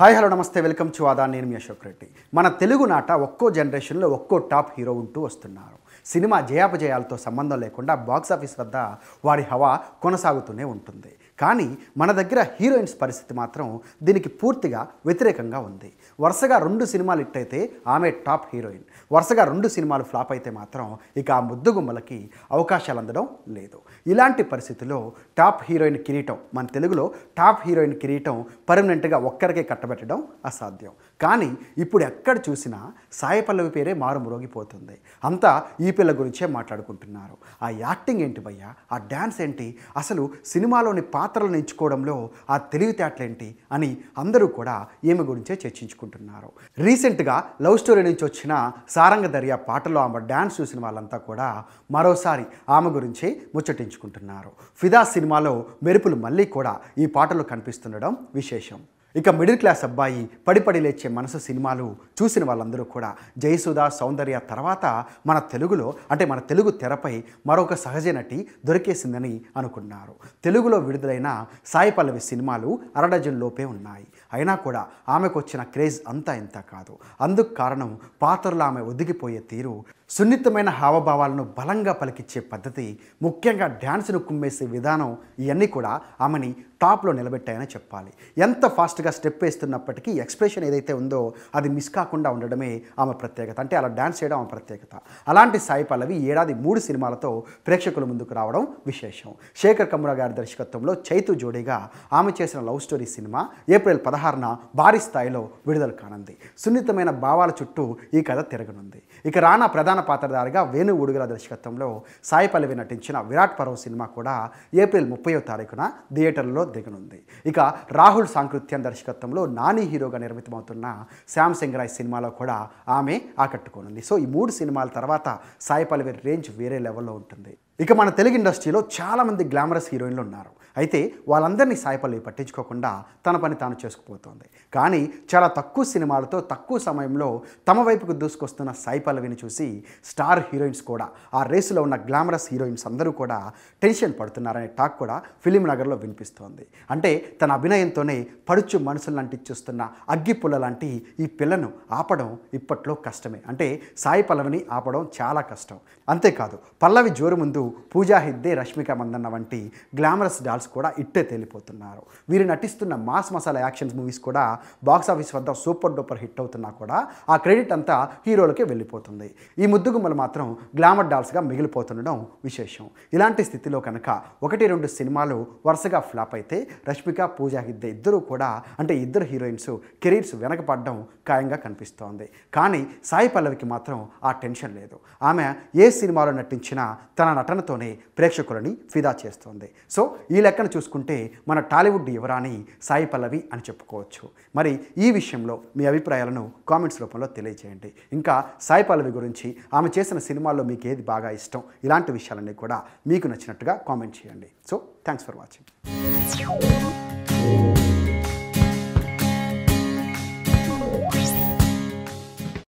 hi hello నమస్తే welcome to Aada నేను మీ అశోక్ రెడ్డి మన తెలుగు నాట ఒక్కో జనరేషన్లో ఒక్కో టాప్ హీరో ఉంటూ వస్తున్నారు సినిమా జయాపజయాలతో సంబంధం లేకుండా బాక్స్ ఆఫీస్ వద్ద వాడి హవా కొనసాగుతూనే ఉంటుంది కానీ మన దగ్గర హీరోయిన్స్ పరిస్థితి మాత్రం దీనికి పూర్తిగా వ్యతిరేకంగా ఉంది వరుసగా రెండు సినిమాలు ఇట్టయితే ఆమె టాప్ హీరోయిన్ వరుసగా రెండు సినిమాలు ఫ్లాప్ అయితే మాత్రం ఇక ఆ ముద్దుగుమ్మలకి అవకాశాలు అందడం లేదు ఇలాంటి పరిస్థితుల్లో టాప్ హీరోయిన్ కిరీటం మన తెలుగులో టాప్ హీరోయిన్ కిరీటం పర్మనెంట్గా ఒక్కరికే కట్టబెట్టడం అసాధ్యం కానీ ఇప్పుడు ఎక్కడ చూసినా సాయి పల్లవి పేరే మారుమ్రోగిపోతుంది అంతా ఈ పిల్ల గురించే మాట్లాడుకుంటున్నారు ఆ యాక్టింగ్ ఏంటి భయ్యా ఆ డ్యాన్స్ ఏంటి అసలు సినిమాలోని పాత్రలను ఎంచుకోవడంలో ఆ తెలివితేటలేంటి అని అందరూ కూడా ఈమె గురించే చర్చించుకుంటున్నారు రీసెంట్గా లవ్ స్టోరీ నుంచి వచ్చిన సారంగ దర్యా పాటలో ఆమె డ్యాన్స్ చూసిన వాళ్ళంతా కూడా మరోసారి ఆమె గురించి ముచ్చటించుకుంటున్నారు ఫిదా సినిమాలో మెరుపులు మళ్ళీ కూడా ఈ పాటలో కనిపిస్తుండడం విశేషం ఇక మిడిల్ క్లాస్ అబ్బాయి పడిపడి లేచే మనసు సినిమాలు చూసిన వాళ్ళందరూ కూడా జయసుధ సౌందర్య తర్వాత మన తెలుగులో అంటే మన తెలుగు తెరపై మరొక సహజ నటి దొరికేసిందని అనుకున్నారు తెలుగులో విడుదలైన సాయి పల్లవి సినిమాలు అరడజన్ లోపే ఉన్నాయి అయినా కూడా ఆమెకు వచ్చిన క్రేజ్ అంతా ఇంత కాదు అందుకు కారణం పాత్రలో ఆమె ఒదిగిపోయే తీరు సున్నితమైన హావభావాలను బలంగా పలికిచ్చే పద్ధతి ముఖ్యంగా డ్యాన్స్ను కుమ్మేసే విధానం ఇవన్నీ కూడా ఆమెని టాప్లో నిలబెట్టాయని చెప్పాలి ఎంత ఫాస్ట్గా స్టెప్ వేస్తున్నప్పటికీ ఎక్స్ప్రెషన్ ఏదైతే ఉందో అది మిస్ కాకుండా ఉండడమే ఆమె ప్రత్యేకత అంటే అలా డ్యాన్స్ చేయడం ఆమె ప్రత్యేకత అలాంటి సాయి పల్లవి ఈ ఏడాది మూడు సినిమాలతో ప్రేక్షకుల ముందుకు రావడం విశేషం శేఖర్ కమ్ముర గారి దర్శకత్వంలో చైతు జోడీగా ఆమె చేసిన లవ్ స్టోరీ సినిమా ఏప్రిల్ పదహారున భారీ స్థాయిలో విడుదల కానుంది సున్నితమైన భావాల చుట్టూ ఈ కథ తిరగనుంది ఇక రానా ప్రధాన పాత్రధారిగా వేణు ఉడుగుల దర్శకత్వంలో సాయి పల్లవి నటించిన విరాట్ పర్వ్ సినిమా కూడా ఏప్రిల్ ముప్పయో తారీఖున థియేటర్లో దిగనుంది ఇక రాహుల్ సాంకృత్యం దర్శకత్వంలో నాని హీరోగా నిర్మితమవుతున్న శ్యామ్ సింగరాయ్ సినిమాలో కూడా ఆమె ఆకట్టుకోనుంది సో ఈ మూడు సినిమాల తర్వాత సాయి పల్లవి రేంజ్ వేరే లెవెల్లో ఉంటుంది ఇక మన తెలుగు ఇండస్ట్రీలో చాలామంది గ్లామరస్ హీరోయిన్లు ఉన్నారు అయితే వాళ్ళందరినీ సాయిపల్లి పట్టించుకోకుండా తన పని తాను చేసుకుపోతోంది కానీ చాలా తక్కువ సినిమాలతో తక్కువ సమయంలో తమ వైపుకు దూసుకొస్తున్న సాయి పల్లవిని చూసి స్టార్ హీరోయిన్స్ కూడా ఆ రేసులో ఉన్న గ్లామరస్ హీరోయిన్స్ అందరూ కూడా టెన్షన్ పడుతున్నారనే టాక్ కూడా ఫిలిం నగర్లో వినిపిస్తోంది అంటే తన అభినయంతోనే పడుచు మనసులను అంటించేస్తున్న అగ్గిపుల్ల లాంటి ఈ పిల్లను ఆపడం ఇప్పట్లో కష్టమే అంటే సాయి పల్లవిని ఆపడం చాలా కష్టం అంతేకాదు పల్లవి జోరు ముందు పూజా హెగ్డే రష్మిక మందన్న వంటి గ్లామరస్ డాల్స్ కూడా ఇట్టే తేలిపోతున్నారు వీరు నటిస్తున్న మాస్ మసాలా యాక్షన్ మూవీస్ కూడా బాక్స్ ఆఫీస్ వద్ద సూపర్ డూపర్ హిట్ అవుతున్నా కూడా ఆ క్రెడిట్ అంతా హీరోలకే వెళ్ళిపోతుంది ఈ ముద్దుగుమ్మలు మాత్రం గ్లామర్ డాల్స్గా మిగిలిపోతుండడం విశేషం ఇలాంటి స్థితిలో కనుక ఒకటి రెండు సినిమాలు వరుసగా ఫ్లాప్ అయితే రష్మిక పూజా హెగ్డే ఇద్దరు కూడా అంటే ఇద్దరు హీరోయిన్స్ కెరీర్స్ వెనకపడడం ఖాయంగా కనిపిస్తోంది కానీ సాయి పల్లవికి మాత్రం ఆ టెన్షన్ లేదు ఆమె ఏ సినిమాలో నటించినా తన నటనతోనే ప్రేక్షకులని ఫిదా చేస్తోంది సో ఈ లెక్కన చూసుకుంటే మన టాలీవుడ్ యువరాణి సాయి పల్లవి అని చెప్పుకోవచ్చు మరి ఈ విషయంలో మీ అభిప్రాయాలను కామెంట్స్ రూపంలో తెలియజేయండి ఇంకా సాయి పల్లవి గురించి ఆమె చేసిన సినిమాల్లో మీకు ఏది బాగా ఇష్టం ఇలాంటి విషయాలన్నీ కూడా మీకు నచ్చినట్టుగా కామెంట్ చేయండి సో థ్యాంక్స్ ఫర్ వాచింగ్